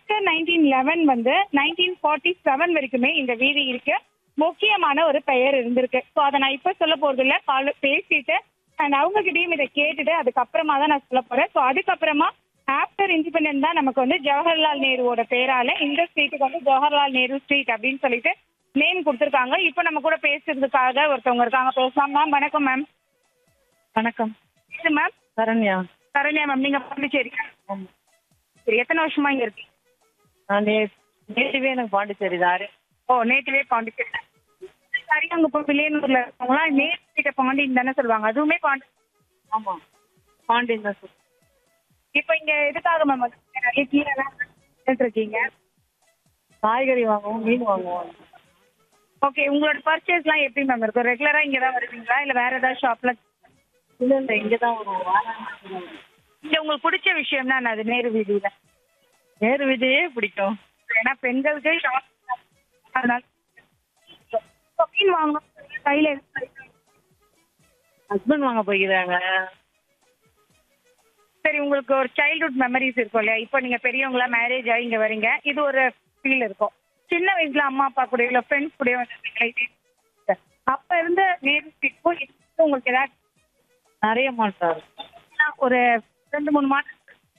After nineteen eleven வந்து nineteen forty seven வரைக்குமே இந்த வீதி இருக்கு முக்கியமான ஒரு பெயர் இருந்திருக்கு ஸோ அதை நான் இப்போ சொல்ல போறது இல்ல கால பேசிட்டு அண்ட் அவங்க கிட்டயும் இதை கேட்டுட்டு அதுக்கப்புறமா தான் நான் சொல்ல போறேன் ஸோ அதுக்கப்புறமா ஆஃப்டர் இண்டிபெண்டன்ட் தான் நமக்கு வந்து ஜவஹர்லால் நேருவோட பேரால இந்த ஸ்ட்ரீட்டுக்கு வந்து ஜவஹர்லால் நேரு ஸ்ட்ரீட் அப்படின்னு சொல்லிட்டு நேம் கொடுத்துருக்காங்க இப்போ நம்ம கூட பேசுறதுக்காக ஒருத்தவங்க இருக்காங்க பேசலாம் மேம் வணக்கம் மேம் வணக்கம் இது மேம் சரண்யா சரண்யா மேம் நீங்க பாண்டிச்சேரி ஆமா. சரி எத்தனை வருஷமா இங்க இருக்கீங்க நான் நே நேட்டிவே எனக்கு பாண்டிச்சேரி தான் ஓ நேட்டிவே பாண்டிச்சேரி சரி அங்க இப்போ வில்லியனூர்ல இருக்கவங்களாம் நேட்டிட்ட பாண்டியன் தானே சொல்லுவாங்க அதுவுமே பாண்டி ஆமாம் பாண்டியன் தான் சார் இப்போ இங்க எதுக்காக மேம் நிறைய கீரைலாம் வித்துட்டு இருக்கீங்க காய்கறி வாங்குவோம் மீன் வாங்குவோம் ஓகே உங்களோட பர்ச்சேஸ்லாம் எப்படி மேம் இருக்கும் ரெகுலரா இங்க தான் வருவீங்களா இல்ல வேற ஏதாவது ஷாப்ல இல்லை இல்லை இங்கே தான் வருவோம் வாராங்க இங்க உங்களுக்கு பிடிச்ச விஷயம்னா அது நேரு வீதியில நேரு விதையே பிடிக்கும் ஏன்னா பெண்களுக்கு ஷாப் அதனால இப்போ மீன் வாங்கணும் கையில எதுவும் ஹஸ்பண்ட் வாங்க போய்க்கிறாங்க சரி உங்களுக்கு ஒரு சைல்ட்ஹுட் மெமரிஸ் இருக்கும் இல்லையா இப்போ நீங்க பெரியவங்களா மேரேஜ் ஆகி இங்க வரீங்க இது ஒரு ஃபீல் இருக்கும் சின்ன வயசுல அம்மா அப்பா கூட இல்ல ஃப்ரெண்ட்ஸ் கூட வந்திருக்கீங்களா அப்ப இருந்த நேரு இப்போ இப்போ உங்களுக்கு ஏதாவது நிறைய மாட்டார் ஒரு ரெண்டு மூணு மாதம்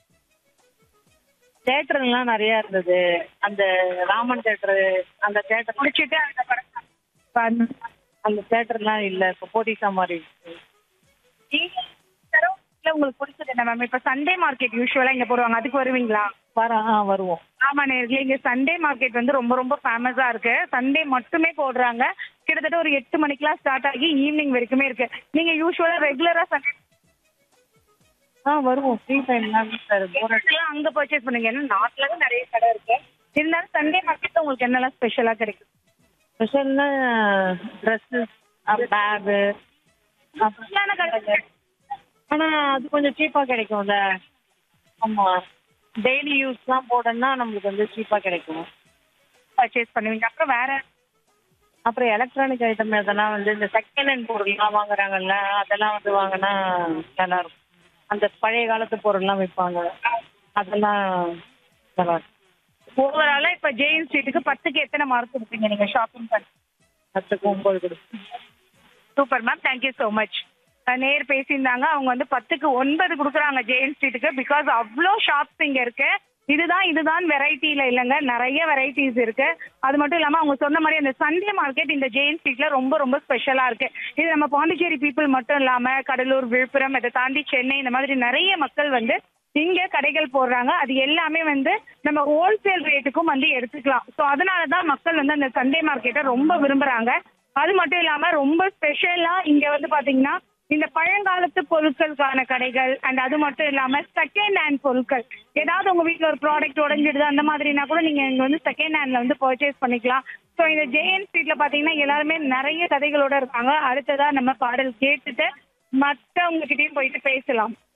தேட்டர்லாம் நிறைய இருந்தது அந்த ராமன் தேட்டரு அந்த தேட்டர் முடிச்சுட்டு அந்த படம் வந்து அந்த தேட்டர்லாம் இல்லை இப்போ போட்டிசா மாதிரி இருக்கு. நீங்க தரவுல உங்களுக்கு பிடிச்சது என்ன மேம் இப்ப சண்டே மார்க்கெட் யூஸ்வலா இங்க போடுவாங்க அதுக்கு வருவீங்களா வர ஆ வருவோம் ஆமா நேர்களே இங்க சண்டே மார்க்கெட் வந்து ரொம்ப ரொம்ப ஃபேமஸா இருக்கு சண்டே மட்டுமே போடுறாங்க கிட்டத்தட்ட ஒரு எட்டு மணிக்கெல்லாம் ஸ்டார்ட் ஆகி ஈவினிங் வரைக்குமே இருக்கு நீங்க யூஸ்வலா ரெகுலரா சண்டே ஆ வருவோம் ஃப்ரீ டைம்லாம் சார் போகிற எல்லாம் அங்க பர்ச்சேஸ் பண்ணுங்க ஏன்னா நாட்டுல தான் நிறைய கடை இருக்கு இருந்தாலும் சண்டே மார்க்கெட்ல உங்களுக்கு என்னெல்லாம் ஸ்பெஷலா கிடைக்கும் ஸ்பெஷல்னா ட்ரெஸ்ஸு பேகு ஸ்பெஷலான கடை இருக்கு. ஆனா அது கொஞ்சம் சீப்பா கிடைக்கும்ல ஆமா டெய்லி யூஸ்லாம் போடணும்னா நம்மளுக்கு வந்து சீப்பா கிடைக்கும் பர்ச்சேஸ் பண்ணுவீங்க அப்புறம் வேற அப்புறம் எலக்ட்ரானிக் ஐட்டம் எதனா வந்து இந்த செகண்ட் ஹேண்ட் பொருள்லாம் வாங்குறாங்கல்ல அதெல்லாம் வந்து வாங்கினா நல்லா இருக்கும் அந்த பழைய காலத்து பொருள்லாம் விற்பாங்க அதெல்லாம் நல்லா இருக்கும் ஓவராலா இப்ப ஜெயின் ஸ்ட்ரீட்டுக்கு பத்துக்கு எத்தனை மார்க் கொடுப்பீங்க நீங்க ஷாப்பிங் பண்ணி பத்துக்கு ஒன்பது கொடுக்கும் super ma'am thank you so much நேர் பேசியிருந்தாங்க அவங்க வந்து பத்துக்கு ஒன்பது கொடுக்குறாங்க ஜெயின் ஸ்ட்ரீட்டுக்கு பிகாஸ் அவ்வளோ ஷாப்ஸ் இங்க இருக்கு இதுதான் இதுதான் வெரைட்டில இல்லைங்க நிறைய வெரைட்டிஸ் இருக்கு அது மட்டும் இல்லாம அவங்க சொன்ன மாதிரி அந்த சண்டே மார்க்கெட் இந்த ஜெயின் ஸ்ட்ரீட்ல ரொம்ப ரொம்ப ஸ்பெஷலா இருக்கு இது நம்ம பாண்டிச்சேரி பீப்புள் மட்டும் இல்லாம கடலூர் விழுப்புரம் இதை தாண்டி சென்னை இந்த மாதிரி நிறைய மக்கள் வந்து இங்க கடைகள் போடுறாங்க அது எல்லாமே வந்து நம்ம ஹோல்சேல் ரேட்டுக்கும் வந்து எடுத்துக்கலாம் ஸோ அதனால தான் மக்கள் வந்து அந்த சண்டே மார்க்கெட்டை ரொம்ப விரும்புறாங்க அது மட்டும் இல்லாம ரொம்ப ஸ்பெஷலா இங்க வந்து பாத்தீங்கன்னா இந்த பழங்காலத்து பொருட்களுக்கான கடைகள் அண்ட் அது மட்டும் இல்லாம செகண்ட் ஹேண்ட் பொருட்கள் ஏதாவது உங்க வீட்ல ஒரு ப்ராடக்ட் உடஞ்சிடுது அந்த மாதிரினா கூட நீங்க இங்க வந்து செகண்ட் ஹேண்ட்ல வந்து பர்ச்சேஸ் பண்ணிக்கலாம் ஸோ இந்த ஜேஎன் ஸ்ட்ரீட்ல பாத்தீங்கன்னா எல்லாருமே நிறைய கதைகளோட இருக்காங்க அடுத்ததா நம்ம பாடல் கேட்டுட்டு மற்றவங்க கிட்டயும் போயிட்டு பேசலாம்